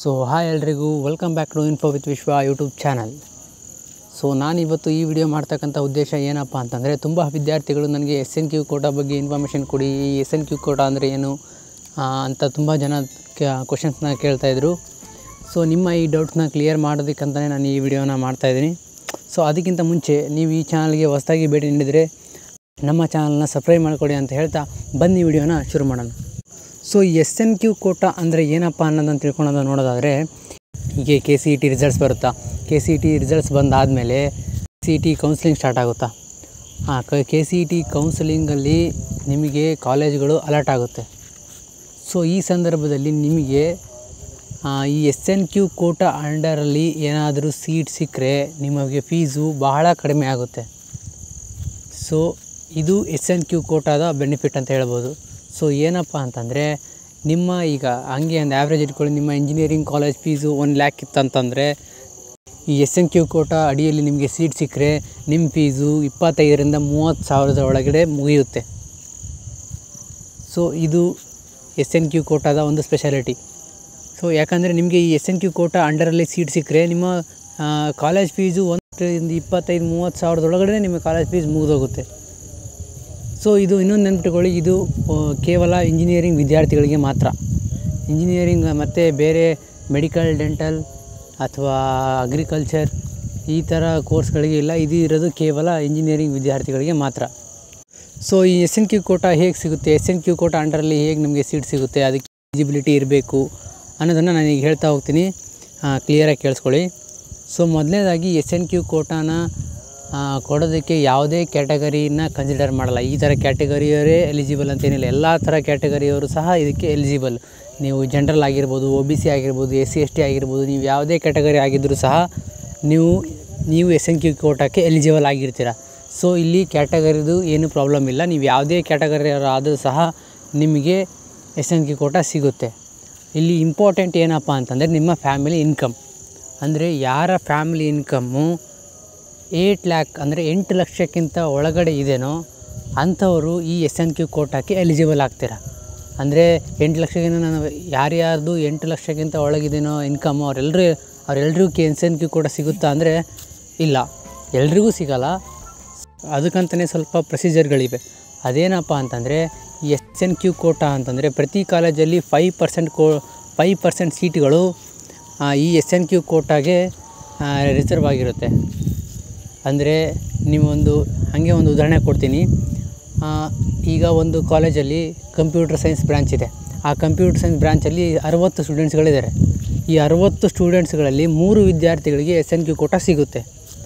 so hi ಎಲ್ರಿಗೂ welcome back to Info with Vishwa YouTube channel so ನಾನಿವತ್ತು ಈ video ಮಾಡ್ತಕ್ಕಂಥ ಉದ್ದೇಶ ಏನಪ್ಪ ಅಂತಂದರೆ ತುಂಬ ವಿದ್ಯಾರ್ಥಿಗಳು ನನಗೆ ಎಸ್ ಎನ್ ಕ್ಯೂ ಕೋಟಾ ಬಗ್ಗೆ ಇನ್ಫಾರ್ಮೇಷನ್ ಕೊಡಿ ಈ ಎಸ್ ಎನ್ ಕ್ಯೂ ಕೋಟಾ ಅಂದರೆ ಏನು ಆ, ಅಂತ ತುಂಬ ಜನ ಕ್ವಶನ್ಸ್ನ ಕೇಳ್ತಾಯಿದ್ರು ಸೊ ನಿಮ್ಮ ಈ ಡೌಟ್ಸ್ನ ಕ್ಲಿಯರ್ ಮಾಡೋದಕ್ಕಂತಲೇ ನಾನು ಈ ವಿಡಿಯೋನ ಮಾಡ್ತಾಯಿದ್ದೀನಿ ಸೊ ಅದಕ್ಕಿಂತ ಮುಂಚೆ ನೀವು ಈ ಚಾನಲ್ಗೆ ಹೊಸದಾಗಿ ಭೇಟಿ ನೀಡಿದರೆ ನಮ್ಮ ಚಾನಲ್ನ ಸಬ್ಸ್ಕ್ರೈಬ್ ಮಾಡಿಕೊಡಿ ಅಂತ ಹೇಳ್ತಾ ಬನ್ನಿ ವಿಡಿಯೋನ ಶುರು ಮಾಡೋಣ so S N Q quota ಅಂದರೆ ಏನಪ್ಪ ಅನ್ನೋದನ್ನು ತಿಳ್ಕೊಳೋದು ನೋಡೋದಾದರೆ ಹೀಗೆ K C E T results ಬರುತ್ತಾ K C E T results ಬಂದಾದಮೇಲೆ C E T counselling start ಆಗುತ್ತಾ ಹಾಂ ಕೆ ಸಿ ಇ ಟಿ ಕೌನ್ಸಿಲಿಂಗಲ್ಲಿ ನಿಮಗೆ ಕಾಲೇಜ್ಗಳು ಅಲರ್ಟ್ ಆಗುತ್ತೆ ಸೊ ಈ ಸಂದರ್ಭದಲ್ಲಿ ನಿಮಗೆ ಆ, ಈ ಎಸ್ ಎನ್ ಕ್ಯೂ ಕೋಟಾ ಅಂಡರಲ್ಲಿ ಏನಾದರೂ ಸೀಟ್ ಸಿಕ್ಕರೆ ನಿಮಗೆ ಫೀಸು ಬಹಳ ಕಡಿಮೆ ಆಗುತ್ತೆ ಸೊ ಇದು ಎಸ್ ಎನ್ ಕ್ಯೂ ಕೋಟಾದ ಬೆನಿಫಿಟ್ ಅಂತ ಹೇಳ್ಬೋದು ಸೊ ಏನಪ್ಪ ಅಂತಂದರೆ ನಿಮ್ಮ ಈಗ ಹಂಗೆ ಒಂದು ಆ್ಯಾವ್ರೇಜ್ ಇಟ್ಕೊಳ್ಳಿ ನಿಮ್ಮ engineering college fees one lakh ಇತ್ತಂತಂದರೆ ಈ ಎಸ್ ಎನ್ ಕ್ಯೂ ಕೋಟಾ ಅಡಿಯಲ್ಲಿ ನಿಮಗೆ ಸೀಟ್ ಸಿಕ್ಕರೆ ನಿಮ್ಮ ಫೀಸು ಇಪ್ಪತ್ತೈದರಿಂದ ಮೂವತ್ತು ಸಾವಿರದ ಒಳಗಡೆ ಮುಗಿಯುತ್ತೆ ಸೊ ಇದು ಎಸ್ ಎನ್ ಕ್ಯೂ ಕೋಟಾದ ಒಂದು ಸ್ಪೆಷಾಲಿಟಿ ಸೊ ಯಾಕಂದರೆ ನಿಮಗೆ ಈ ಎಸ್ ಎನ್ ಕ್ಯೂ ಕೋಟಾ ಅಂಡರಲ್ಲಿ ಸೀಟ್ ಸಿಕ್ಕರೆ ನಿಮ್ಮ ಕಾಲೇಜ್ ಫೀಸು ಒಂದು ಇಪ್ಪತ್ತೈದು ಮೂವತ್ತು ಸಾವಿರದೊಳಗಡೆ ನಿಮ್ಮ ಕಾಲೇಜ್ ಫೀಸ್ ಮುಗಿದೋಗುತ್ತೆ ಸೊ ಇದು ಇನ್ನೊಂದು ನೆನ್ಪಿಟ್ಕೊಳ್ಳಿ ಇದು ಆ, ಕೇವಲ ಇಂಜಿನಿಯರಿಂಗ್ ವಿದ್ಯಾರ್ಥಿಗಳಿಗೆ ಮಾತ್ರ ಇಂಜಿನಿಯರಿಂಗ್ ಮತ್ತು ಬೇರೆ ಮೆಡಿಕಲ್ ಡೆಂಟಲ್ ಅಥವಾ ಅಗ್ರಿಕಲ್ಚರ್ ಈ ಥರ ಕೋರ್ಸ್ಗಳಿಗೆ ಇಲ್ಲ ಇದು ಇರೋದು ಕೇವಲ ಇಂಜಿನಿಯರಿಂಗ್ ವಿದ್ಯಾರ್ಥಿಗಳಿಗೆ ಮಾತ್ರ ಸೊ ಈ ಎಸ್ ಎನ್ ಕ್ಯೂ ಕೋಟಾ ಹೇಗೆ ಸಿಗುತ್ತೆ ಎಸ್ ಎನ್ ಕ್ಯೂ ಕೋಟಾ ಅಂಡರಲ್ಲಿ ಹೇಗೆ ನಮಗೆ ಸೀಟ್ ಸಿಗುತ್ತೆ ಅದಕ್ಕೆ ಎಲಿಜಿಬಿಲಿಟಿ ಇರಬೇಕು ಅನ್ನೋದನ್ನು ನಾನೀಗ ಹೇಳ್ತಾ ಹೋಗ್ತೀನಿ ಕ್ಲಿಯರಾಗಿ ಕೇಳಿಸ್ಕೊಳ್ಳಿ ಸೊ ಮೊದಲನೇದಾಗಿ ಎಸ್ ಎನ್ ಕ್ಯೂ ಕೋಟಾನ ಆ, ಕೊಡೋದಕ್ಕೆ ಯಾವುದೇ ಕ್ಯಾಟಗರಿನ ಕನ್ಸಿಡರ್ ಮಾಡಲ್ಲ ಈ ಥರ ಕ್ಯಾಟಗರಿಯವರೇ ಎಲಿಜಿಬಲ್ ಅಂತೇನಿಲ್ಲ ಎಲ್ಲ ಥರ ಕ್ಯಾಟಗರಿಯವರು ಸಹ ಇದಕ್ಕೆ ಎಲಿಜಿಬಲ್ ನೀವು ಜನರಲ್ ಆಗಿರ್ಬೋದು ಒ ಬಿ ಸಿ ಆಗಿರ್ಬೋದು ಎಸ್ ಸಿ ಎಸ್ ಟಿ ಆಗಿರ್ಬೋದು ನೀವು ಯಾವುದೇ ಕ್ಯಾಟಗರಿ ಆಗಿದ್ದರೂ ಸಹ ನೀವು ನೀವು ಎಸ್ ಎನ್ ಕ್ಯೂ ಕೋಟಾಕ್ಕೆ ಎಲಿಜಿಬಲ್ ಆಗಿರ್ತೀರ ಸೊ ಇಲ್ಲಿ ಕ್ಯಾಟಗರಿದು ಏನು ಪ್ರಾಬ್ಲಮ್ ಇಲ್ಲ ನೀವು ಯಾವುದೇ ಕ್ಯಾಟಗರಿ ಆದರೂ ಸಹ ನಿಮಗೆ ಎಸ್ ಎನ್ ಕ್ಯೂ ಕೋಟಾ ಸಿಗುತ್ತೆ ಇಲ್ಲಿ ಇಂಪಾರ್ಟೆಂಟ್ ಏನಪ್ಪ ಅಂತಂದರೆ ನಿಮ್ಮ ಫ್ಯಾಮಿಲಿ ಇನ್ಕಮ್ ಅಂದರೆ ಯಾರ ಫ್ಯಾಮಿಲಿ ಇನ್ಕಮ್ಮು ಏಯ್ಟ್ ಲ್ಯಾಕ್ ಅಂದರೆ ಎಂಟು ಲಕ್ಷಕ್ಕಿಂತ ಒಳಗಡೆ ಇದೆಯೋ ಅಂಥವರು ಈ ಎಸ್ ಎನ್ ಕ್ಯೂ ಕೋಟಾಕ್ಕೆ ಎಲಿಜಿಬಲ್ ಆಗ್ತೀರಾ ಅಂದರೆ ಎಂಟು ಲಕ್ಷಕ್ಕಿಂತ ನಾನು ಯಾರ್ಯಾರ್ದು ಎಂಟು ಲಕ್ಷಕ್ಕಿಂತ ಒಳಗಿದೇನೋ ಇನ್ಕಮ್ಮು ಅವರೆಲ್ಲರೂ ಅವರೆಲ್ರಿಗೂ K S N Q quota ಸಿಗುತ್ತಾ ಅಂದರೆ ಇಲ್ಲ ಎಲ್ರಿಗೂ ಸಿಗಲ್ಲ ಅದಕ್ಕಂತಲೇ ಸ್ವಲ್ಪ ಪ್ರೊಸೀಜರ್ಗಳಿವೆ ಅದೇನಪ್ಪ ಅಂತಂದರೆ ಈ ಎಸ್ ಎನ್ ಕ್ಯೂ ಕೋಟಾ ಅಂತಂದರೆ ಪ್ರತಿ ಕಾಲೇಜಲ್ಲಿ ಫೈವ್ ಪರ್ಸೆಂಟ್ ಕೋ ಫೈವ್ ಪರ್ಸೆಂಟ್ ಸೀಟ್ಗಳು ಆ, ಈ ಎಸ್ ಎನ್ ಕ್ಯೂ ಕೋಟಾಗೆ ರಿಸರ್ವ್ ಆಗಿರುತ್ತೆ ಅಂದರೆ ನೀವೊಂದು ಹಾಗೆ ಒಂದು ಉದಾಹರಣೆ ಕೊಡ್ತೀನಿ ಆ, ಈಗ ಒಂದು ಕಾಲೇಜಲ್ಲಿ ಕಂಪ್ಯೂಟರ್ ಸೈನ್ಸ್ ಬ್ರ್ಯಾಂಚ್ ಇದೆ ಆ ಕಂಪ್ಯೂಟರ್ ಸೈನ್ಸ್ ಬ್ರ್ಯಾಂಚಲ್ಲಿ ಅರವತ್ತು ಸ್ಟೂಡೆಂಟ್ಸ್ಗಳಿದ್ದಾರೆ ಈ ಅರವತ್ತು ಸ್ಟೂಡೆಂಟ್ಸ್ಗಳಲ್ಲಿ ಮೂರು ವಿದ್ಯಾರ್ಥಿಗಳಿಗೆ ಎಸ್ ಎನ್ ಕ್ಯೂ ಕೋಟಾ ಸಿಗುತ್ತೆ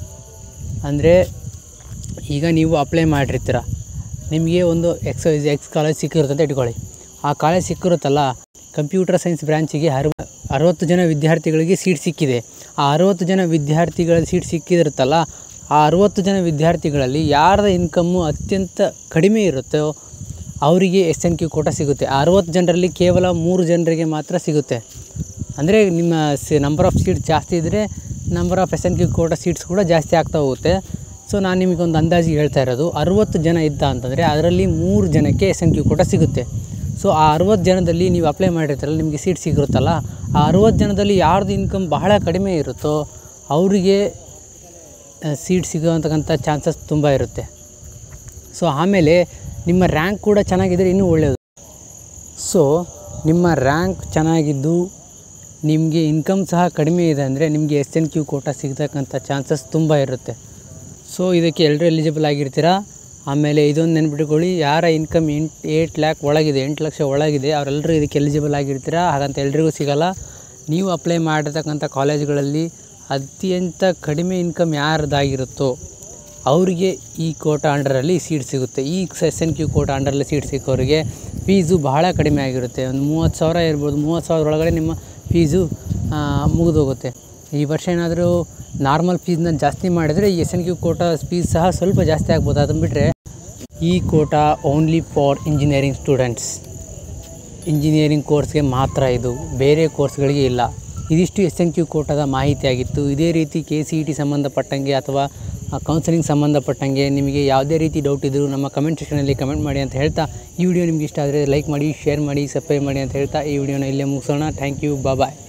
ಅಂದರೆ ಈಗ ನೀವು ಅಪ್ಲೈ ಮಾಡಿರ್ತೀರ ನಿಮಗೆ ಒಂದು ಎಕ್ಸ್ ಎಕ್ಸ್ ಕಾಲೇಜ್ ಸಿಕ್ಕಿರುತ್ತೆ ಅಂತ ಇಟ್ಕೊಳ್ಳಿ ಆ ಕಾಲೇಜ್ ಸಿಕ್ಕಿರುತ್ತಲ್ಲ ಕಂಪ್ಯೂಟರ್ ಸೈನ್ಸ್ ಬ್ರ್ಯಾಂಚಿಗೆ ಅರವ ಅರವತ್ತು ಜನ ವಿದ್ಯಾರ್ಥಿಗಳಿಗೆ ಸೀಟ್ ಸಿಕ್ಕಿದೆ ಆ ಅರವತ್ತು ಜನ ವಿದ್ಯಾರ್ಥಿಗಳ ಸೀಟ್ ಸಿಕ್ಕಿದಿರುತ್ತಲ್ಲ ಆ ಅರವತ್ತು ಜನ ವಿದ್ಯಾರ್ಥಿಗಳಲ್ಲಿ ಯಾರದ ಇನ್ಕಮ್ಮು ಅತ್ಯಂತ ಕಡಿಮೆ ಇರುತ್ತೋ ಅವರಿಗೆ ಎಸ್ ಎನ್ ಕ್ಯೂ ಕೋಟ ಸಿಗುತ್ತೆ ಆ ಅರವತ್ತು ಜನರಲ್ಲಿ ಕೇವಲ ಮೂರು ಜನರಿಗೆ ಮಾತ್ರ ಸಿಗುತ್ತೆ ಅಂದರೆ ನಿಮ್ಮ ಸಿ ನಂಬರ್ ಆಫ್ ಸೀಟ್ಸ್ ಜಾಸ್ತಿ ಇದ್ದರೆ number of S N Q quota seats ಕೂಡ ಜಾಸ್ತಿ ಆಗ್ತಾ ಹೋಗುತ್ತೆ ಸೊ ನಾನು ನಿಮಗೆ ಒಂದು ಅಂದಾಜಿಗೆ ಹೇಳ್ತಾ ಇರೋದು ಅರುವತ್ತು ಜನ ಇದ್ದ ಅಂತಂದರೆ ಅದರಲ್ಲಿ ಮೂರು ಜನಕ್ಕೆ ಎಸ್ ಎನ್ ಕ್ಯೂ ಕೋಟ ಸಿಗುತ್ತೆ ಸೊ ಆ ಅರುವತ್ತು ಜನದಲ್ಲಿ ನೀವು ಅಪ್ಲೈ ಮಾಡಿರ್ತಾರಲ್ಲ ನಿಮಗೆ ಸೀಟ್ ಸಿಗಿರುತ್ತಲ್ಲ ಆ ಅರುವತ್ತು ಜನದಲ್ಲಿ ಯಾರ್ದು ಇನ್ಕಮ್ ಬಹಳ ಕಡಿಮೆ ಇರುತ್ತೋ ಅವರಿಗೆ ಸೀಟ್ ಸಿಗೋಅಂತಕ್ಕಂಥ ಚಾನ್ಸಸ್ ತುಂಬ ಇರುತ್ತೆ ಸೊ ಆಮೇಲೆ ನಿಮ್ಮ ರ್ಯಾಂಕ್ ಕೂಡ ಚೆನ್ನಾಗಿದ್ದರೆ ಇನ್ನೂ ಒಳ್ಳೆಯದು ಸೊ ನಿಮ್ಮ ರ್ಯಾಂಕ್ ಚೆನ್ನಾಗಿದ್ದು ನಿಮಗೆ ಇನ್ಕಮ್ ಸಹ ಕಡಿಮೆ ಇದೆ ಅಂದರೆ ನಿಮಗೆ ಎಸ್ ಎನ್ ಕ್ಯೂ ಕೋಟಾ ಸಿಗ್ತಕ್ಕಂಥ ಚಾನ್ಸಸ್ ತುಂಬ ಇರುತ್ತೆ ಸೊ ಇದಕ್ಕೆ ಎಲ್ಲರೂ ಎಲಿಜಿಬಲ್ ಆಗಿರ್ತೀರಾ ಆಮೇಲೆ ಇದೊಂದು ನೆನ್ಪಿಟ್ಕೊಳ್ಳಿ ಯಾರ ಇನ್ಕಮ್ ಎಂಟು ಏಯ್ಟ್ ಲ್ಯಾಕ್ ಒಳಗಿದೆ ಎಂಟು ಲಕ್ಷ ಒಳಗಿದೆ ಅವರೆಲ್ಲರೂ ಇದಕ್ಕೆ ಎಲಿಜಿಬಲ್ ಆಗಿರ್ತೀರಾ ಹಾಗಂತ ಎಲ್ರಿಗೂ ಸಿಗಲ್ಲ ನೀವು ಅಪ್ಲೈ ಮಾಡಿರ್ತಕ್ಕಂಥ ಕಾಲೇಜುಗಳಲ್ಲಿ ಅತ್ಯಂತ ಕಡಿಮೆ ಇನ್ಕಮ್ ಯಾರ್ದಾಗಿರುತ್ತೋ ಅವರಿಗೆ ಈ ಕೋಟಾ ಅಂಡರಲ್ಲಿ ಸೀಟ್ ಸಿಗುತ್ತೆ ಈ ಎಸ್ ಎನ್ ಕ್ಯೂ ಕೋಟಾ ಅಂಡರಲ್ಲಿ ಸೀಟ್ ಸಿಕ್ಕೋರಿಗೆ ಫೀಸು ಬಹಳ ಕಡಿಮೆ ಆಗಿರುತ್ತೆ ಒಂದು ಮೂವತ್ತು ಸಾವಿರ ಇರ್ಬೋದು ಮೂವತ್ತು ಸಾವಿರ ಒಳಗಡೆ ನಿಮ್ಮ ಫೀಸು ಮುಗಿದೋಗುತ್ತೆ ಈ ವರ್ಷ ಏನಾದರೂ ನಾರ್ಮಲ್ ಫೀಸ್ನ ಜಾಸ್ತಿ ಮಾಡಿದರೆ ಈ S N Q quota fees ಸಹ ಸ್ವಲ್ಪ ಜಾಸ್ತಿ ಆಗ್ಬೋದು ಅದನ್ನು ಬಿಟ್ಟರೆ ಈ quota only for engineering students engineering ಕೋರ್ಸ್ಗೆ ಮಾತ್ರ ಇದು ಬೇರೆ ಕೋರ್ಸ್ಗಳಿಗೆ ಇಲ್ಲ ಇದಿಷ್ಟು ಎಸ್ ಎನ್ ಕ್ಯೂ ಕೋಟಾದ ಮಾಹಿತಿಯಾಗಿತ್ತು ಇದೇ ರೀತಿ ಕೆ ಸಿ ಇ ಟಿ ಸಂಬಂಧಪಟ್ಟಂಗೆ ಅಥವಾ ಕೌನ್ಸಿಲಿಂಗ್ ಸಂಬಂಧಪಟ್ಟಂಗೆ ನಿಮಗೆ ಯಾವುದೇ ರೀತಿ ಡೌಟ್ ಇದ್ದರೂ ನಮ್ಮ ಕಮೆಂಟ್ ಸೆಕ್ಷನಲ್ಲಿ ಕಮೆಂಟ್ ಮಾಡಿ ಅಂತ ಹೇಳ್ತಾ ಈ ವಿಡಿಯೋ ನಿಮ್ಗೆ ಇಷ್ಟ ಆದರೆ ಲೈಕ್ ಮಾಡಿ ಶೇರ್ ಮಾಡಿ ಸಬ್ಸ್ಕ್ರೈಬ್ ಮಾಡಿ ಅಂತ ಹೇಳ್ತಾ ಈ ವಿಡಿಯೋನ ಇಲ್ಲೇ ಮುಗಿಸೋಣ ಥ್ಯಾಂಕ್ ಯು ಬಾಯ್